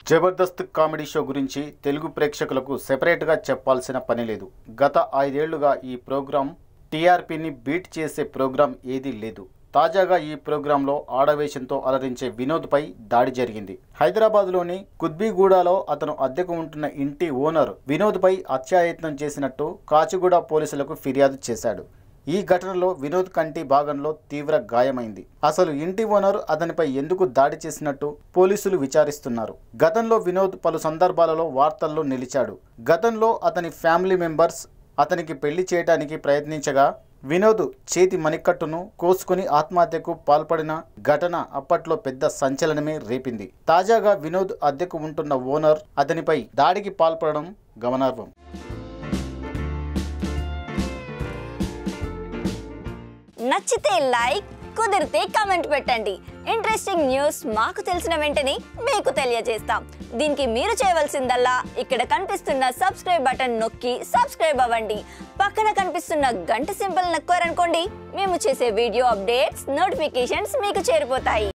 Jabardasth comedy show గురించి తెలుగు ప్రేక్షకులకు సెపరేట్గా చెప్పాల్సిన పని లేదు గత ఐదేళ్లుగా ఈ ప్రోగ్రాం టీఆర్పీని బీట్ చేసే ప్రోగ్రాం ఏదీ లేదు తాజాగా ఈ ప్రోగ్రాంలో ఆడవేషంతో అలరించే వినోద్పై దాడి జరిగింది హైదరాబాద్లోని కుద్బీగూడలో అతను అద్దెకు ఉంటున్న ఇంటి ఓనర్ వినోద్పై హత్యాయత్నం చేసినట్టు కాచిగూడ పోలీసులకు ఫిర్యాదు చేశాడు ఈ ఘటనలో వినోద్ కంటి భాగంలో తీవ్ర గాయమైంది అసలు ఇంటి ఓనర్ అతనిపై ఎందుకు దాడి చేసినట్టు పోలీసులు విచారిస్తున్నారు గతంలో వినోద్ పలు సందర్భాలలో వార్తల్లో నిలిచాడు గతంలో అతని ఫ్యామిలీ మెంబర్స్ అతనికి పెళ్లి చేయడానికి ప్రయత్నించగా వినోద్ చేతి మణికట్టును కోసుకుని ఆత్మహత్యకు పాల్పడిన ఘటన అప్పట్లో పెద్ద సంచలనమే రేపింది తాజాగా వినోద్ అద్దెకు ఉంటున్న ఓనర్ అతనిపై దాడికి పాల్పడడం గమనార్హం నచ్చితే లైక్ కుదిరితే కామెంట్ పెట్టండి ఇంట్రెస్టింగ్ న్యూస్ మాకు తెలిసిన వెంటనే మీకు తెలియజేస్తాం దీనికి మీరు చేయవలసిందల్లా ఇక్కడ కనిపిస్తున్న సబ్స్క్రైబ్ బటన్ నొక్కి సబ్స్క్రైబ్ అవ్వండి పక్కన కనిపిస్తున్న గంట సింబల్ నొక్కారనుకోండి మేము చేసే వీడియో అప్డేట్స్ నోటిఫికేషన్స్ మీకు చేరిపోతాయి